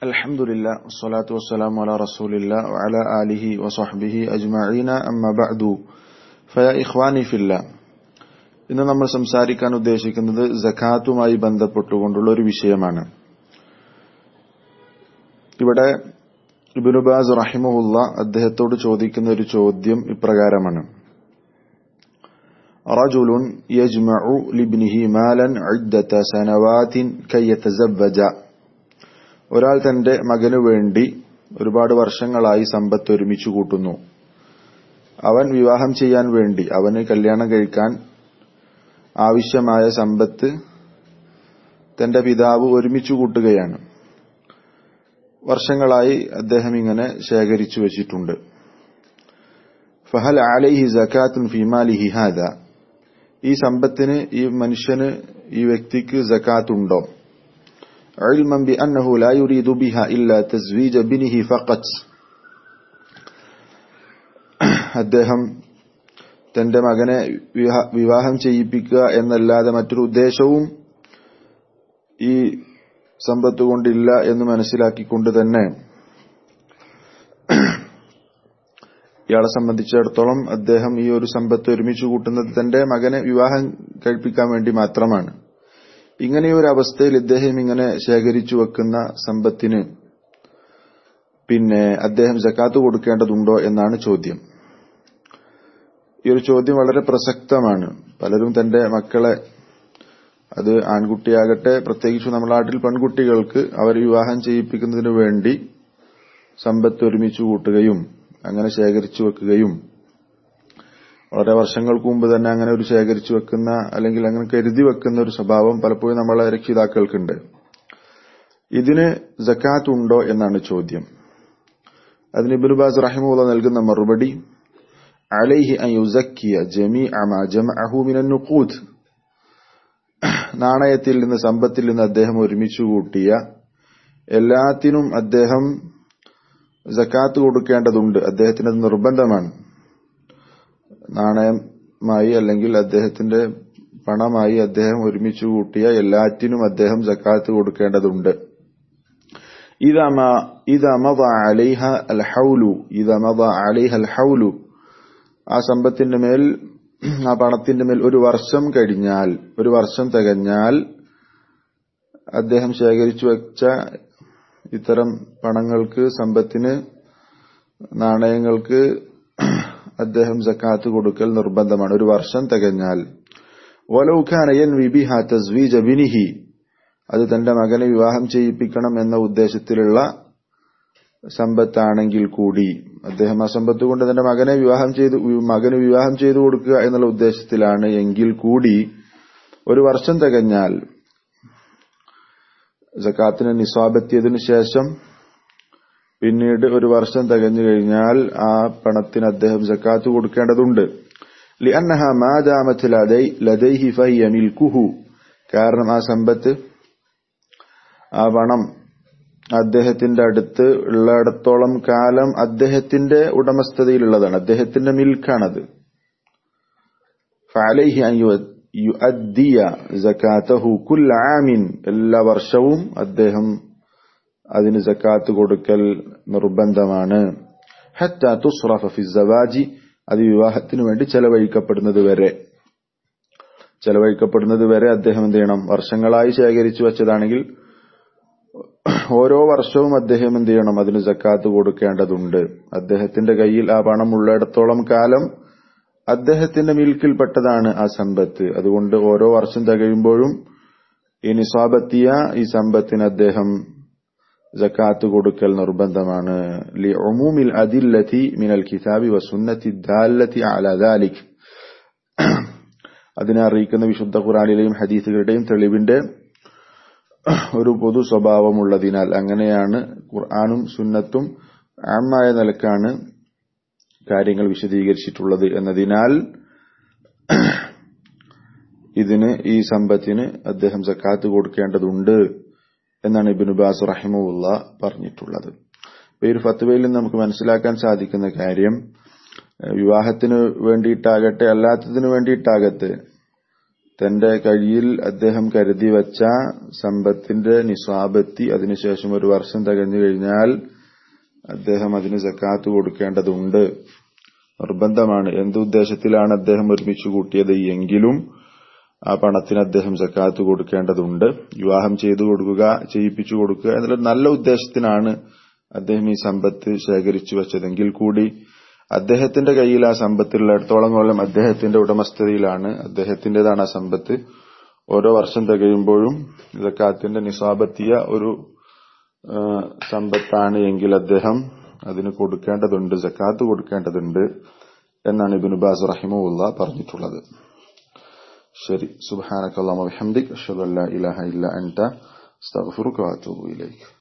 الحمد لله والصلاة والسلام على رسول الله وعلى آله وصحبه أجمعين أما بعد فيا إخواني في الله ഇന്ന് നമ്മൾ സംസാരിക്കാൻ ഉദ്ദേശിക്കുന്നത് ജക്കാത്തുമായി ബന്ധപ്പെട്ടുകൊണ്ടുള്ള ഒരു വിഷയമാണ് ഇവിടെ ഇബിനുബാസ് റഹിമുല്ല അദ്ദേഹത്തോട് ചോദിക്കുന്ന ഒരു ചോദ്യം ഇപ്രകാരമാണ് رجل يجمع لابنه مالا عدة سنوات كي يتزوج ഒരാൾ തന്റെ മകനു വേണ്ടി ഒരുപാട് വർഷങ്ങളായി സമ്പത്ത് ഒരുമിച്ച് കൂട്ടുന്നു അവൻ വിവാഹം ചെയ്യാൻ വേണ്ടി അവന് കല്യാണം കഴിക്കാൻ ആവശ്യമായ സമ്പത്ത് തന്റെ പിതാവ് ഒരുമിച്ച് കൂട്ടുകയാണ് വർഷങ്ങളായി അദ്ദേഹം ഇങ്ങനെ ശേഖരിച്ചു വച്ചിട്ടുണ്ട് ഫഹൽ അലൈഹി ജക്കാത്തുൻ ഫിമാലിഹി ഹാദ ഈ സമ്പത്തിന് ഈ മനുഷ്യന് ഈ വ്യക്തിക്ക് ജക്കാത്തുണ്ടോ علما بأنه لا يريد بها إلا تزويج بنه فقط അദ്ദേഹം തന്റെ മകനെ വിവാഹം ചെയ്യിപ്പിക്കുക എന്നല്ലാതെ മറ്റൊരു ഉദ്ദേശവും ഈ സമ്പത്ത് കൊണ്ടില്ല എന്ന് മനസ്സിലാക്കിക്കൊണ്ട് തന്നെ ഇയാളെ സംബന്ധിച്ചിടത്തോളം അദ്ദേഹം ഈ ഒരു സമ്പത്ത് ഒരുമിച്ച് കൂട്ടുന്നത് തന്റെ മകനെ വിവാഹം കഴിപ്പിക്കാൻ വേണ്ടി മാത്രമാണ് ഇങ്ങനെയൊരു അവസ്ഥയിൽ ഇദ്ദേഹം ഇങ്ങനെ ശേഖരിച്ചു വെക്കുന്ന സമ്പത്തിന് പിന്നെ അദ്ദേഹം ജക്കാത്ത് കൊടുക്കേണ്ടതുണ്ടോ എന്നാണ് ചോദ്യം ഈ ഒരു ചോദ്യം വളരെ പ്രസക്തമാണ് പലരും തന്റെ മക്കളെ അത് ആൺകുട്ടിയാകട്ടെ പ്രത്യേകിച്ച് നമ്മുടെ നാട്ടിൽ പെൺകുട്ടികൾക്ക് അവർ വിവാഹം ചെയ്യിപ്പിക്കുന്നതിന് വേണ്ടി സമ്പത്ത് ഒരുമിച്ച് കൂട്ടുകയും അങ്ങനെ ശേഖരിച്ചു വെക്കുകയും വളരെ വർഷങ്ങൾക്ക് മുമ്പ് തന്നെ അങ്ങനെ ഒരു ശേഖരിച്ചു വെക്കുന്ന അല്ലെങ്കിൽ അങ്ങനെ കരുതി വെക്കുന്ന ഒരു സ്വഭാവം പലപ്പോഴും നമ്മളെ രക്ഷിതാക്കൾക്കുണ്ട് ഇതിന് ജക്കാത്ത് ഉണ്ടോ എന്നാണ് ചോദ്യം അതിന് ഇബിനുബാസ് റഹിമുള്ള നൽകുന്ന മറുപടി അലൈഹി അയുസക്കിയ ജമി അമ ജമഅഹുമിനൂത്ത് നാണയത്തിൽ നിന്ന് സമ്പത്തിൽ നിന്ന് അദ്ദേഹം ഒരുമിച്ച് കൂട്ടിയ എല്ലാത്തിനും അദ്ദേഹം ജക്കാത്ത് കൊടുക്കേണ്ടതുണ്ട് അദ്ദേഹത്തിന് നിർബന്ധമാണ് നാണയമായി അല്ലെങ്കിൽ അദ്ദേഹത്തിന്റെ പണമായി അദ്ദേഹം ഒരുമിച്ച് കൂട്ടിയ എല്ലാറ്റിനും അദ്ദേഹം ജക്കാത്ത് കൊടുക്കേണ്ടതുണ്ട് ആ സമ്പത്തിന്റെ മേൽ ആ പണത്തിന്റെ മേൽ ഒരു വർഷം കഴിഞ്ഞാൽ ഒരു വർഷം തികഞ്ഞാൽ അദ്ദേഹം ശേഖരിച്ചു വെച്ച ഇത്തരം പണങ്ങൾക്ക് സമ്പത്തിന് നാണയങ്ങൾക്ക് അദ്ദേഹം ജക്കാത്ത് കൊടുക്കൽ നിർബന്ധമാണ് ഒരു വർഷം തികഞ്ഞാൽ ബിനിഹി അത് തന്റെ മകനെ വിവാഹം ചെയ്യിപ്പിക്കണം എന്ന ഉദ്ദേശത്തിലുള്ള സമ്പത്താണെങ്കിൽ കൂടി അദ്ദേഹം ആ സമ്പത്ത് കൊണ്ട് തന്റെ മകനെ വിവാഹം ചെയ്ത് മകന് വിവാഹം ചെയ്തു കൊടുക്കുക എന്നുള്ള ഉദ്ദേശത്തിലാണ് എങ്കിൽ കൂടി ഒരു വർഷം തികഞ്ഞാൽ ജക്കാത്തിന് നിസ്വാബെത്തിയതിനു ശേഷം പിന്നീട് ഒരു വർഷം തികഞ്ഞു കഴിഞ്ഞാൽ ആ പണത്തിന് അദ്ദേഹം ജക്കാത്ത് കൊടുക്കേണ്ടതുണ്ട് കാരണം ആ സമ്പത്ത് ആ പണം അദ്ദേഹത്തിന്റെ അടുത്ത് ഉള്ളിടത്തോളം കാലം അദ്ദേഹത്തിന്റെ ഉടമസ്ഥതയിലുള്ളതാണ് അദ്ദേഹത്തിന്റെ മിൽക്കാണത് എല്ലാ വർഷവും അദ്ദേഹം അതിന് ജക്കാത്ത് കൊടുക്കൽ നിർബന്ധമാണ് ഫിസവാജി അത് വിവാഹത്തിന് വേണ്ടി ചെലവഴിക്കപ്പെടുന്നത് വരെ ചെലവഴിക്കപ്പെടുന്നത് വരെ അദ്ദേഹം എന്ത് ചെയ്യണം വർഷങ്ങളായി ശേഖരിച്ചു വെച്ചതാണെങ്കിൽ ഓരോ വർഷവും അദ്ദേഹം എന്ത് ചെയ്യണം അതിന് ജക്കാത്ത് കൊടുക്കേണ്ടതുണ്ട് അദ്ദേഹത്തിന്റെ കയ്യിൽ ആ പണം ഉള്ളിടത്തോളം കാലം അദ്ദേഹത്തിന്റെ മിൽക്കിൽപ്പെട്ടതാണ് ആ സമ്പത്ത് അതുകൊണ്ട് ഓരോ വർഷം തികയുമ്പോഴും ഈ നിസ്വാബത്തിയ ഈ സമ്പത്തിന് അദ്ദേഹം ജക്കാത്ത് കൊടുക്കൽ നിർബന്ധമാണ് ലിഉമൂമിൽ അദില്ലതി മിനൽ കിതാബി വസുന്നത്തി ദാല്ലത്തി അലാ ദാലിക് അതിനെ അറിയിക്കുന്ന വിശുദ്ധ ഖുറാനിലെയും ഹദീസുകളുടെയും തെളിവിന്റെ ഒരു പൊതു സ്വഭാവമുള്ളതിനാൽ അങ്ങനെയാണ് ഖുർആാനും സുന്നത്തും ആമായ നിലക്കാണ് കാര്യങ്ങൾ വിശദീകരിച്ചിട്ടുള്ളത് എന്നതിനാൽ ഇതിന് ഈ സമ്പത്തിന് അദ്ദേഹം ജക്കാത്ത് കൊടുക്കേണ്ടതുണ്ട് എന്നാണ് ഇബിനുബാസ് റഹിമുല്ല പറഞ്ഞിട്ടുള്ളത് ഈ ഒരു ഫത്വയിൽ നിന്ന് നമുക്ക് മനസ്സിലാക്കാൻ സാധിക്കുന്ന കാര്യം വിവാഹത്തിന് വേണ്ടിയിട്ടാകട്ടെ അല്ലാത്തതിനു വേണ്ടിയിട്ടാകട്ടെ തന്റെ കയ്യിൽ അദ്ദേഹം കരുതി വച്ച സമ്പത്തിന്റെ നിസ്വാബെത്തി അതിനുശേഷം ഒരു വർഷം തികഞ്ഞു കഴിഞ്ഞാൽ അദ്ദേഹം അതിന് സക്കാത്ത് കൊടുക്കേണ്ടതുണ്ട് നിർബന്ധമാണ് എന്തുദ്ദേശത്തിലാണ് അദ്ദേഹം ഒരുമിച്ച് കൂട്ടിയത് എങ്കിലും ആ പണത്തിന് അദ്ദേഹം സക്കാത്ത് കൊടുക്കേണ്ടതുണ്ട് വിവാഹം ചെയ്തു കൊടുക്കുക ചെയ്യിപ്പിച്ചു കൊടുക്കുക എന്നുള്ള നല്ല ഉദ്ദേശത്തിനാണ് അദ്ദേഹം ഈ സമ്പത്ത് ശേഖരിച്ചു വെച്ചതെങ്കിൽ കൂടി അദ്ദേഹത്തിന്റെ കയ്യിൽ ആ സമ്പത്തിലുള്ളിടത്തോളം കാലം അദ്ദേഹത്തിന്റെ ഉടമസ്ഥതയിലാണ് അദ്ദേഹത്തിന്റേതാണ് ആ സമ്പത്ത് ഓരോ വർഷം തികയുമ്പോഴും സക്കാത്തിന്റെ നിസ്വാബത്തിയ ഒരു സമ്പത്താണ് എങ്കിൽ അദ്ദേഹം അതിന് കൊടുക്കേണ്ടതുണ്ട് സക്കാത്ത് കൊടുക്കേണ്ടതുണ്ട് എന്നാണ് ഇബിൻ ബാസ് റഹിമുല്ല പറഞ്ഞിട്ടുള്ളത് ശരി സുബ്ഹാനക്കല്ലാഹു വബിഹംദിക് അഷ്ഹദു അല്ലാ ഇലാഹ ഇല്ല അൻത അസ്തഗ്ഫിറുക വഅതൂബു ഇലൈക്